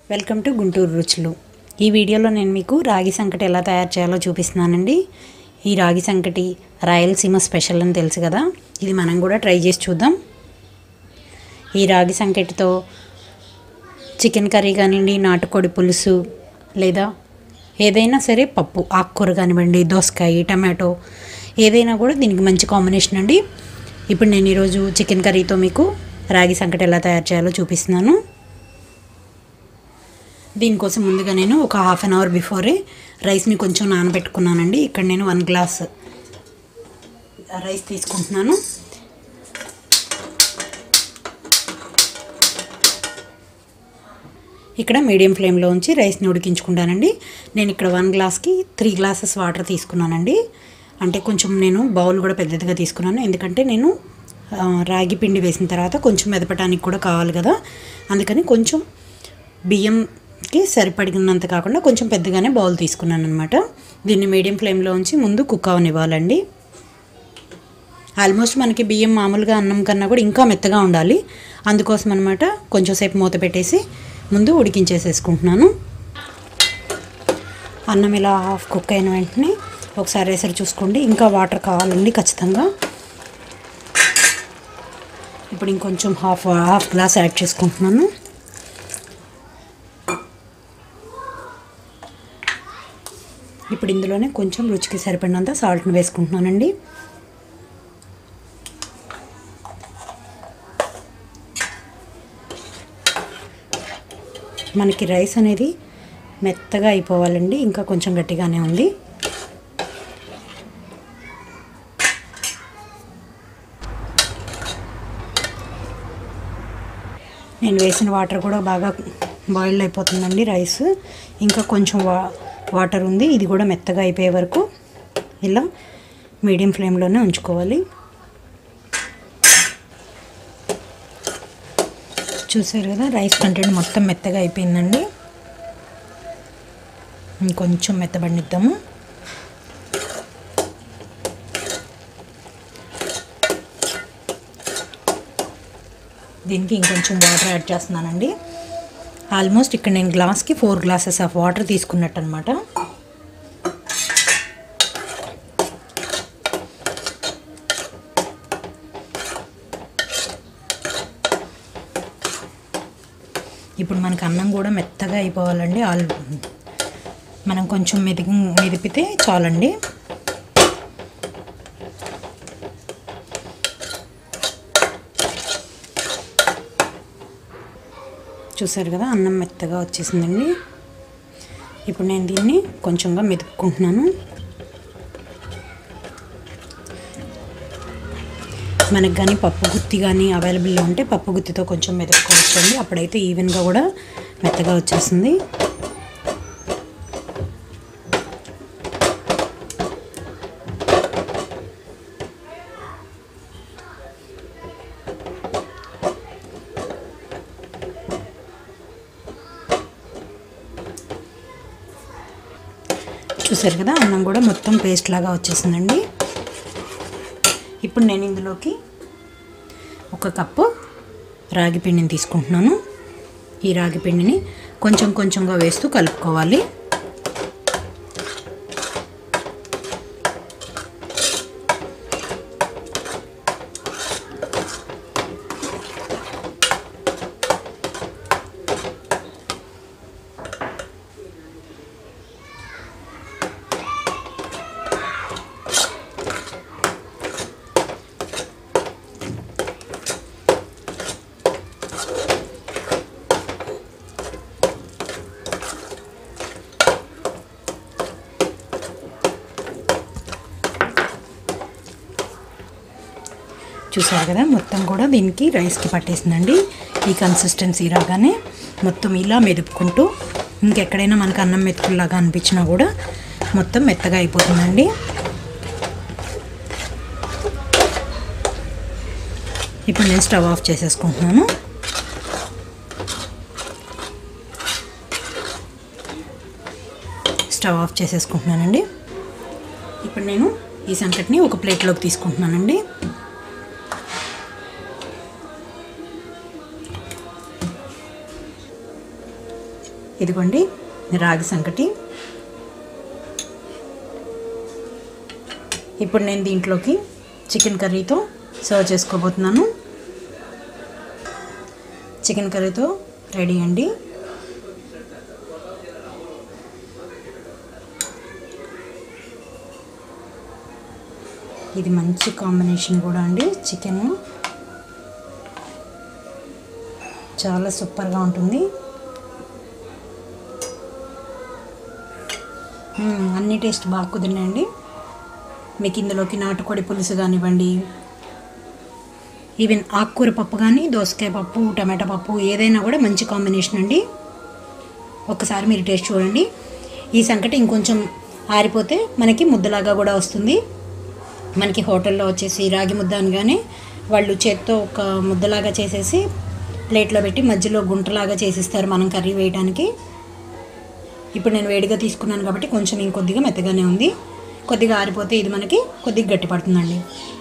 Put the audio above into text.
welcome to Guntur రుచులు ఈ వీడియోలో నేను మీకు రాగి సంకటి ఎలా తయారు చేయాలో చూపిస్తున్నానండి ఈ రాగి సంకటి రాయలసీమ స్పెషల్ అని తెలుసు కదా ఇది మనం కూడా ట్రై చేసి చూద్దాం ఈ రాగి సంకటితో చికెన్ కర్రీ కానివ్వండి నాటుకోడి పులుసు లేదా ఏదైనా సరే పప్పు ఆకుకూర కానివ్వండి దోసకాయ టమాటో ఏదైనా కూడా దీనికి మంచి కాంబినేషన్ అండి ఇప్పుడు నేను ఈరోజు చికెన్ కర్రీతో మీకు రాగి సంకటి ఎలా తయారు చేయాలో చూపిస్తున్నాను దీనికోసం ముందుగా నేను ఒక హాఫ్ అన్ అవర్ బిఫోరే రైస్ని కొంచెం నానబెట్టుకున్నానండి ఇక్కడ నేను వన్ గ్లాస్ రైస్ తీసుకుంటున్నాను ఇక్కడ మీడియం ఫ్లేమ్లో ఉంచి రైస్ని ఉడికించుకుంటానండి నేను ఇక్కడ వన్ గ్లాస్కి త్రీ గ్లాసెస్ వాటర్ తీసుకున్నానండి అంటే కొంచెం నేను బౌల్ కూడా పెద్దదిగా తీసుకున్నాను ఎందుకంటే నేను ఆ, రాగి పిండి వేసిన తర్వాత కొంచెం మెదపటానికి కూడా కావాలి కదా అందుకని కొంచెం బియ్యంకి సరిపడినంత కాకుండా కొంచెం పెద్దగానే బౌల్ తీసుకున్నాను అనమాట దీన్ని మీడియం ఫ్లేమ్లో ఉంచి ముందు కుక్ అవనివ్వాలండి ఆల్మోస్ట్ మనకి బియ్యం మామూలుగా అన్నం కన్నా కూడా ఇంకా మెత్తగా ఉండాలి అందుకోసం అనమాట కొంచెం సేపు మూత పెట్టేసి ముందు ఉడికించేసేసుకుంటున్నాను అన్నం ఇలా హాఫ్ కుక్ అయిన వెంటనే ఒకసారి వేసరి చూసుకోండి ఇంకా వాటర్ కావాలండి ఖచ్చితంగా ఇప్పుడు ఇంకొంచెం హాఫ్ హాఫ్ గ్లాస్ యాడ్ చేసుకుంటున్నాను ఇప్పుడు ఇందులోనే కొంచెం రుచికి సరిపడినంత సాల్ట్ని వేసుకుంటున్నానండి మనకి రైస్ అనేది మెత్తగా అయిపోవాలండి ఇంకా కొంచెం గట్టిగానే ఉంది నేను వేసిన వాటర్ కూడా బాగా బాయిల్డ్ అయిపోతుందండి రైస్ ఇంకా కొంచెం వా వాటర్ ఉంది ఇది కూడా మెత్తగా అయిపోయే వరకు ఇలా మీడియం ఫ్లేమ్లోనే ఉంచుకోవాలి చూసారు కదా రైస్ కంటెంట్ మొత్తం మెత్తగా అయిపోయిందండి ఇంకొంచెం మెత్తబడిద్దాము దీనికి ఇంకొంచెం వాటర్ యాడ్ చేస్తున్నానండి ఆల్మోస్ట్ ఇక్కడ నేను గ్లాస్కి ఫోర్ గ్లాసెస్ ఆఫ్ వాటర్ తీసుకున్నట్టు అనమాట ఇప్పుడు మనకు అన్నం కూడా మెత్తగా అయిపోవాలండి ఆల్ మనం కొంచెం మెదిగి మెదిపితే చాలండి చూసారు కదా అన్నం మెత్తగా వచ్చేసిందండి ఇప్పుడు నేను దీన్ని కొంచెంగా మెదుపుకుంటున్నాను మనకు కానీ పప్పు గుత్తి కానీ అవైలబుల్లో ఉంటే పప్పు గుత్తితో కొంచెం మెదుపుకోవచ్చండి అప్పుడైతే ఈవెన్గా కూడా మెత్తగా వచ్చేస్తుంది చూసారు కదా అన్నం కూడా మొత్తం పేస్ట్ లాగా వచ్చేసిందండి ఇప్పుడు నేను ఇందులోకి ఒక కప్పు రాగి పిండిని తీసుకుంటున్నాను ఈ రాగి పిండిని కొంచెం కొంచెంగా వేస్తూ కలుపుకోవాలి చూసారు కదా మొత్తం కూడా దీనికి రైస్కి పట్టేసిందండి ఈ కన్సిస్టెన్సీ రాగానే మొత్తం ఇలా మెదుపుకుంటూ ఇంకెక్కడైనా మనకు అన్నం మెతుకుల్లాగా అనిపించినా కూడా మొత్తం మెత్తగా అయిపోతుందండి ఇప్పుడు నేను స్టవ్ ఆఫ్ చేసేసుకుంటున్నాను స్టవ్ ఆఫ్ చేసేసుకుంటున్నానండి ఇప్పుడు నేను ఈ సంకటిని ఒక ప్లేట్లోకి తీసుకుంటున్నానండి ఇదిగోండి రాగి సంకటి ఇప్పుడు నేను దీంట్లోకి చికెన్ కర్రీతో సర్వ్ చేసుకోబోతున్నాను చికెన్ కర్రీతో రెడీ అండి ఇది మంచి కాంబినేషన్ కూడా అండి చికెన్ చాలా సూపర్గా ఉంటుంది మ్మ్, అన్ని టేస్ట్ బాగా కుదిరినాయండి మీకు ఇందులోకి నాటుకోడి పులుసు కానివ్వండి ఈవెన్ ఆకుకూర పప్పు కానీ దోసకాయ పప్పు టమాటా పప్పు ఏదైనా కూడా మంచి కాంబినేషన్ అండి ఒకసారి మీరు టేస్ట్ చూడండి ఈ సంకటి ఇంకొంచెం ఆరిపోతే మనకి ముద్దలాగా కూడా వస్తుంది మనకి హోటల్లో వచ్చేసి రాగి ముద్ద అనగానే వాళ్ళు చేత్తో ఒక ముద్దలాగా చేసేసి ప్లేట్లో పెట్టి మధ్యలో గుంటలాగా చేసిస్తారు మనం కర్రీ వేయడానికి ఇప్పుడు నేను వేడిగా తీసుకున్నాను కాబట్టి కొంచెం ఇంకొద్దిగా మెత్తగానే ఉంది కొద్దిగా ఆరిపోతే ఇది మనకి కొద్దిగా గట్టి పడుతుందండి